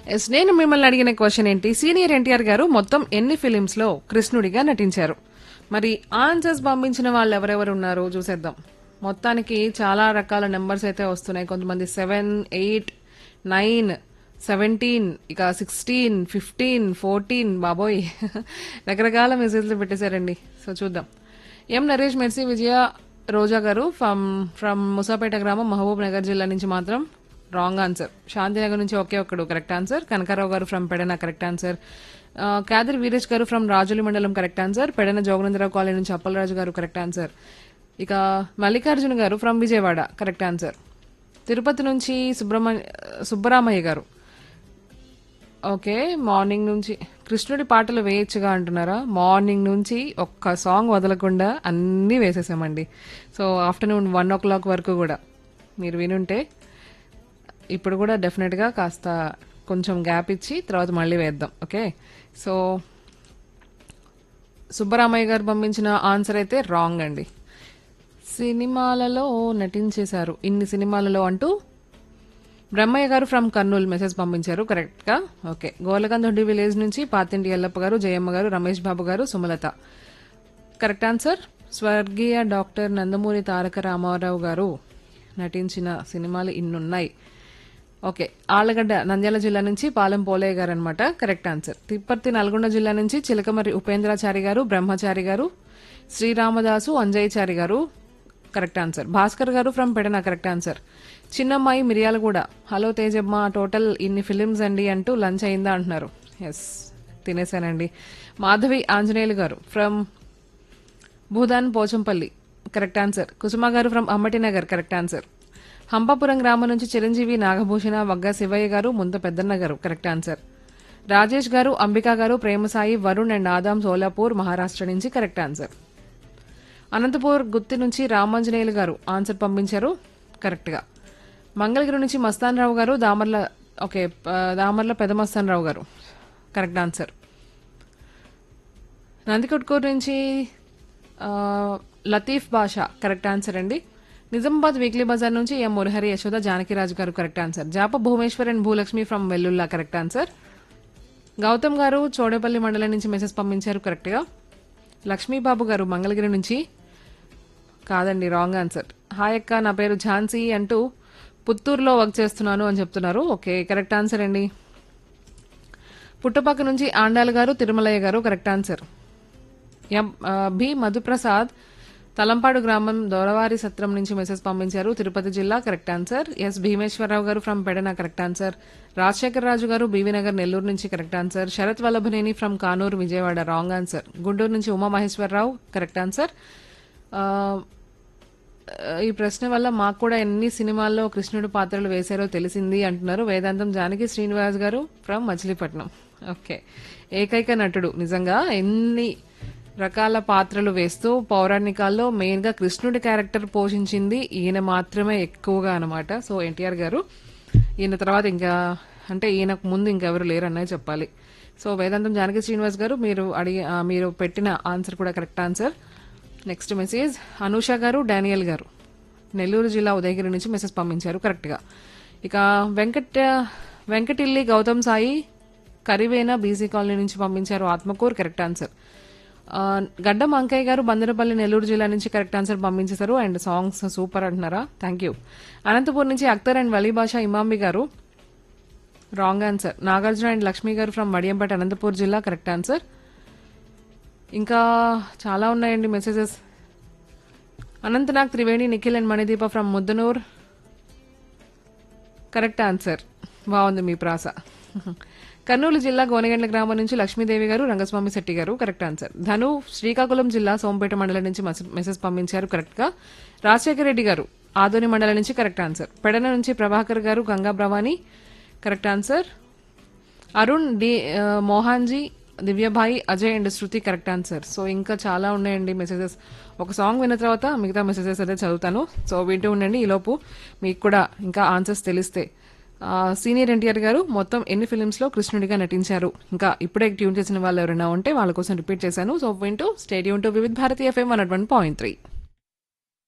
yes నేను మిమ్మల్ని అడిగిన క్వశ్చన్ ఏంటి సీనియర్ ఎన్టీఆర్ గారు మొత్తం ఎన్ని ఫిలిమ్స్ లో కృష్ణుడిగా నటించారు మరి ఆన్సర్స్ పంపించిన వాళ్ళు ఎవరెవరు ఉన్నారో చూసేద్దాం మొత్తానికి చాలా రకాల నెంబర్స్ అయితే వస్తున్నాయి కొంతమంది సెవెన్ ఎయిట్ నైన్ సెవెంటీన్ ఇక సిక్స్టీన్ ఫిఫ్టీన్ ఫోర్టీన్ బాబోయ్ రకరకాల మెసేజ్లు పెట్టేశారండి సో చూద్దాం ఎం నరేష్ మెర్సీ విజయ రోజా గారు ఫ్రమ్ ఫ్రమ్ ముసాపేట గ్రామం మహబూబ్ నగర్ జిల్లా నుంచి మాత్రం రాంగ్ ఆన్సర్ శాంతినగర్ నుంచి ఒకే ఒక్కడు కరెక్ట్ ఆన్సర్ కనకారావు గారు ఫ్రమ్ పెడన కరెక్ట్ ఆన్సర్ ఆ, కాదర్ వీరేష్ గారు ఫ్రమ్ రాజులి మండలం correct answer Pedana Joganandarao colony నుంచి అప్పలరాజు గారు కరెక్ట్ ఆన్సర్ ఇక మల్లికార్జున గారు from Vijayawada correct answer Tirupati నుంచి సుబ్రహ్మణ్య సుబ్బరామయ్య గారు ఓకే మార్నింగ్ నుంచి కృష్ణుడి పాటలు వేయచ్చుగా అంటున్నారా మార్నింగ్ నుంచి ఒక్క సాంగ్ వదలకుండా అన్నీ వేసేసామండి so afternoon one o'clock వరకు కూడా మీరు వినుంటే ఇప్పుడు కూడా డెఫినెట్గా కాస్త కొంచెం గ్యాప్ ఇచ్చి తర్వాత మళ్ళీ వేద్దాం ఓకే సో సుబ్బరామయ్య గారు పంపించిన ఆన్సర్ అయితే రాంగ్ అండి సినిమాలలో నటించేశారు ఇన్ని సినిమాలలో అంటూ బ్రహ్మయ్య గారు ఫ్రమ్ కర్నూలు మెసేజ్ పంపించారు కరెక్ట్ గా ఓకే గోలకందొడ్డి విలేజ్ నుంచి పాతింటి ఎల్లప్ప గారు జయమ్మ గారు రమేష్ బాబు గారు సుమలత కరెక్ట్ ఆన్సర్ స్వర్గీయ డాక్టర్ నందమూరి తారక రామారావు గారు నటించిన సినిమాలు ఇన్నున్నాయి ఓకే ఆళ్లగడ్డ నంద్యాల జిల్లా నుంచి పాలెం పోలయ్య గారు అనమాట కరెక్ట్ ఆన్సర్ తిప్పర్తి నల్గొండ జిల్లా నుంచి చిలకమర్రి ఉపేంద్రాచారి గారు బ్రహ్మచారి గారు శ్రీరామదాసు అంజయ్యచారి గారు కరెక్ట్ ఆన్సర్ భాస్కర్ గారు from Pedana correct answer Chinnammayi Miryalaguda hello Tejamma total ఇన్ని ఫిలిమ్స్ అండి అంటూ లంచ్ అయిందా అంటున్నారు ఎస్ తినేసానండి మాధవి ఆంజనేయులు గారు from Bhoodan Pochampally correct answer Kusuma గారు from Ammatinagar correct answer Hampapuram గ్రామం నుంచి చిరంజీవి నాగభూషణ వగ్గ శివయ్య గారు ముంత పెద్దన్న గారు కరెక్ట్ ఆన్సర్ రాజేష్ గారు అంబికా గారు ప్రేమసాయి వరుణ్ అండ్ ఆదాం సోలాపూర్ మహారాష్ట్ర నుంచి కరెక్ట్ ఆన్సర్ అనంతపూర్ గుత్తి నుంచి రామాంజనేయులు గారు ఆన్సర్ పంపించారు కరెక్ట్గా మంగళగిరి నుంచి మస్తాన్ రావు గారు దామర్ల ఓకే ఆ, దామర్ల పెద్ద మస్తాన్ రావు గారు కరెక్ట్ ఆన్సర్ నందికొట్కూరు నుంచి ఆ, లతీఫ్ బాషా కరెక్ట్ ఆన్సర్ అండి నిజామాబాద్ వీక్లీ బజార్ నుంచి ఎం మురహరి యశోద జానకిరాజు గారు కరెక్ట్ ఆన్సర్ జాప Bhubaneswar and Bhulakshmi from Vellulla correct answer Gautam గారు చోడేపల్లి మండలం నుంచి మెసేజ్ పంపించారు కరెక్ట్గా లక్ష్మీబాబు గారు మంగళగిరి నుంచి కాదండి రాంగ్ ఆన్సర్ హాయ్ అక్క నా పేరు ఝాన్సీ అంటూ పుత్తూరులో వర్క్ చేస్తున్నాను అని చెప్తున్నారు ఓకే కరెక్ట్ ఆన్సర్ అండి పుట్టపక్క నుంచి ఆండాల్ గారు తిరుమలయ్య గారు కరెక్ట్ ఆన్సర్ ఎం ఆ, బి మధుప్రసాద్ తలంపాడు గ్రామం దొరవారి సత్రం నుంచి మెసేజ్ పంపించారు తిరుపతి జిల్లా కరెక్ట్ ఆన్సర్ ఎస్ భీమేశ్వరరావు గారు from Pedana correct answer Rajasekhar Raju గారు బీవీ నగర్ నెల్లూరు నుంచి correct answer Sarath Vallabhaneni from Kanuru Vijayawada wrong answer Guntur నుంచి ఉమామహేశ్వరరావు కరెక్ట్ ఆన్సర్ ఆ, ఈ ప్రశ్న వల్ల మాకు కూడా ఎన్ని సినిమాల్లో కృష్ణుడు పాత్రలు వేశారో తెలిసింది అంటున్నారు వేదాంతం జానకి శ్రీనివాస్ గారు ఫ్రమ్ మచిలీపట్నం ఓకే ఏకైక నటుడు నిజంగా ఎన్ని రకాల పాత్రలు వేస్తూ పౌరాణికాల్లో మెయిన్ గా కృష్ణుడి క్యారెక్టర్ పోషించింది ఈయన మాత్రమే ఎక్కువగా అనమాట సో ఎన్టీఆర్ గారు ఈయన తర్వాత ఇంకా అంటే ఈయనకు ముందు ఇంకెవరు లేరనే చెప్పాలి సో వేదాంతం జానకి శ్రీనివాస్ గారు మీరు అడిగి ఆ, మీరు పెట్టిన ఆన్సర్ కూడా correct answer next message Anusha గారు డానియల్ గారు నెల్లూరు జిల్లా ఉదయగిరి నుంచి మెసేజ్ పంపించారు కరెక్ట్గా ఇక వెంకట వెంకటిల్లి గౌతమ్ సాయి కరివేన బీసీ కాలనీ నుంచి పంపించారు ఆత్మకూరు కరెక్ట్ ఆన్సర్ ఆ, గడ్డం అంకయ్య గారు బందరపల్లి నెల్లూరు జిల్లా నుంచి కరెక్ట్ ఆన్సర్ పంపించేశారు అండ్ సాంగ్స్ సూపర్ అంటున్నారా థ్యాంక్ యూ అనంతపూర్ నుంచి అఖ్తర్ అండ్ వలీ బాషా ఇమాంబి గారు wrong answer Nagarjuna and Lakshmi గారు ఫ్రమ్ వడియంపేట అనంతపూర్ జిల్లా కరెక్ట్ ఆన్సర్ ఇంకా చాలా ఉన్నాయండి messages Anantnag Triveni Nikhil and Manideepa from Muddanur correct answer బాగుంది మీ ప్రాస కర్నూలు జిల్లా గోనగండ్ల గ్రామం నుంచి లక్ష్మీదేవి గారు రంగస్వామి శెట్టి గారు కరెక్ట్ ఆన్సర్ ధను శ్రీకాకుళం జిల్లా సోంపేట మండలం నుంచి మెస- మెసేజ్ పంపించారు కరెక్ట్ గా రాజశేఖర రెడ్డి గారు ఆదోని మండలం నుంచి కరెక్ట్ ఆన్సర్ పెడన నుంచి ప్రభాకర్ గారు Ganga Bhavani correct answer Arun D ఆ, Mohanji Divyabhai Ajay and Shruti correct answer so ఇంకా చాలా ఉన్నాయండి మెసేజెస్ ఒక సాంగ్ విన్న తర్వాత మిగతా మెసేజెస్ అయితే చదువుతాను సో వింటూ ఉండండి ఈలోపు మీకు కూడా ఇంకా ఆన్సర్స్ తెలిస్తే ఆ, సీనియర్ ఎన్టీఆర్ గారు మొత్తం ఎన్ని ఫిలిమ్స్ లో కృష్ణుడిగా నటించారు ఇంకా ఇప్పుడే ట్యూన్ చేసిన వాళ్ళు ఎవరైనా ఉంటే వాళ్ళ కోసం రిపీట్ చేశాను సో వింటూ stadium to Vividh Bharati FM one point three